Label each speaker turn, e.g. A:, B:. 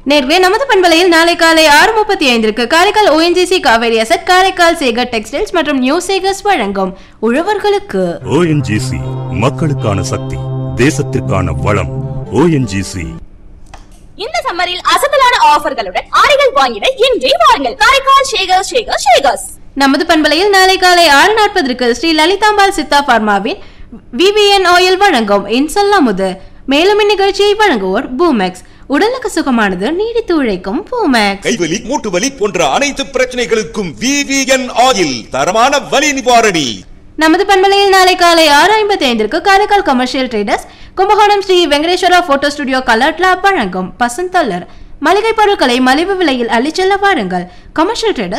A: நேர்வே நமது பண்பலையில் நாளை காலை ஆறு முப்பத்தி ஐந்திற்கு Karaikal ONGC Kaveri asset Karaikal Sekar textiles மற்றும் நியூ சேகர்ஸ் வழங்கும் உழவர்களுக்கு
B: ஓஎன்ஜிசி மக்களுக்கான சக்தி தேசத்திற்கான வளம் ஓஎன்ஜிசி
C: இந்த சம்மரில் அசத்தலான ஆஃபர்களுடன் ஆடைகள் வாங்கிட இன்றே வாருங்கள் காரைக்கால் ஷேகர் ஷேகர் ஷேகர்ஸ்
A: நமது பண்பலையில் நாளை காலை ஆறு நாற்பதற்கு ஸ்ரீ லலிதாம்பாள் சித்தா பார்மாவின் விவிஎன் ஆயில் வழங்கும் இன்சல்லாமுது மேலும் இந்நிகழ்ச்சியை வழங்குவோர் பூமெக்ஸ் உடலுக்கு சுகமானது நீடித்து உழைக்கும் பூமெக்ஸ்
D: கைவலி மூட்டு வலி போன்ற அனைத்து பிரச்சனைகளுக்கும் விவிஎன் ஆயில் தரமான வலி நிவாரணி
A: நமது பண்பலையில் நாளை காலை ஆறு ஐம்பத்தி ஐந்திற்கு Karaikal commercial traders Kumbakonam Sri Venkateswara photo studio colour lab வழங்கும் பசந்தல்லர் மளிகை பொருட்களை மலிவு விலையில் அள்ளிச் செல்ல வாருங்கள் கமர்ஷியல் ட்ரேடர்ஸ்